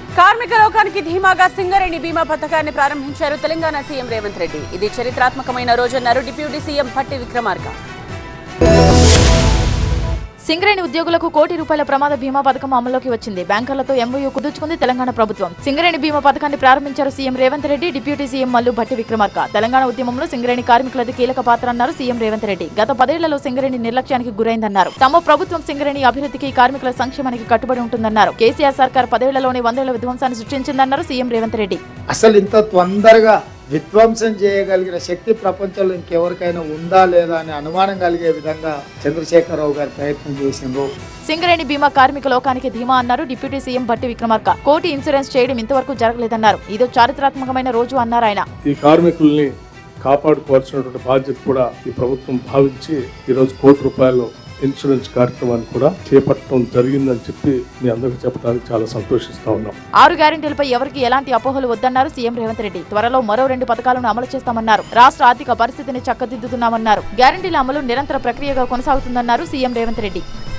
కార్మిక లోకానికి ధీమాగా సింగరేణి బీమా పథకాన్ని ప్రారంభించారు తెలంగాణ సీఎం రేవంత్ రెడ్డి ఇది చరిత్రాత్మకమైన రోజన్నారు డిప్యూటీ సీఎం భట్టి విక్రమార్క సింగరేణి ఉద్యోగులకు కోటి రూపాయల ప్రమాద బీమా పథకం అమల్లోకి వచ్చింది బ్యాంకర్లతో ఎంఓయూ కుదుర్చుకుంది తెలంగాణ ప్రభుత్వం సింగరేణి బీమా పథకాన్ని ప్రారంభించారు CM Revanth Reddy deputy CM Mallu Bhatti Vikramarka Telangana ఉద్యమంలో సింగరేణి కార్మికులది కీలక పాత్ర అన్నారు సీఎం రేవంత్ రెడ్డి గత పదేళ్లలో సింగరేణి నిర్లక్ష్యానికి గురైందన్నారు తమ ప్రభుత్వం సింగరేణి అభివృద్ధికి కార్మికుల సంక్షేమానికి కట్టుబడి ఉంటుందన్నారు కేసీఆర్ సర్కార్ పదేళ్లలోనే వందేళ్ల విధ్వంసాన్ని సృష్టించిందన్నారు సీఎం రేవంత్ రెడ్డి అసలు ఇంత తొందరగా విధ్వంసం చేయగలిగిన శక్తి ప్రపంచంలో ఇంకెవరికైనా ఉందా లేదా అనే అనుమానం కలిగే విధంగా చంద్రశేఖరరావు గారు ప్రయత్నం చేసిండ్రు సింగరేణి బీమా కార్మిక లోకానికి ధీమా అన్నారు డిప్యూటీ సీఎం భట్టి విక్రమార్క కోటి ఇన్సూరెన్స్ చేయడం ఇంతవరకు జరగలేదన్నారు ఇదో చారిత్రాత్మకమైన రోజు అన్నారు ఆయన ఈ కార్మికుల్ని కాపాడుకోవాల్సినటువంటి బాధ్యత కూడా ఈ ప్రభుత్వం భావించి ఈరోజు కోటి రూపాయలు ఇన్సూరెన్స్ కార్యక్రమాన్ని కూడా చేపట్టడం జరిగిందని చెప్పి మీ అందరికీ చెప్పడానికి చాలా సంతోషిస్తా ఉన్నాం ఆరు గ్యారెంటీలపై ఎవరికి ఎలాంటి అపోహలు వద్దన్నారు సీఎం రేవంత్ రెడ్డి త్వరలో మరో రెండు పథకాలను అమలు చేస్తామన్నారు రాష్ట్ర ఆర్థిక పరిస్థితిని చక్కదిద్దుతున్నామన్నారు గ్యారెంటీల అమలు నిరంతర ప్రక్రియగా కొనసాగుతుందన్నారు సీఎం రేవంత్ రెడ్డి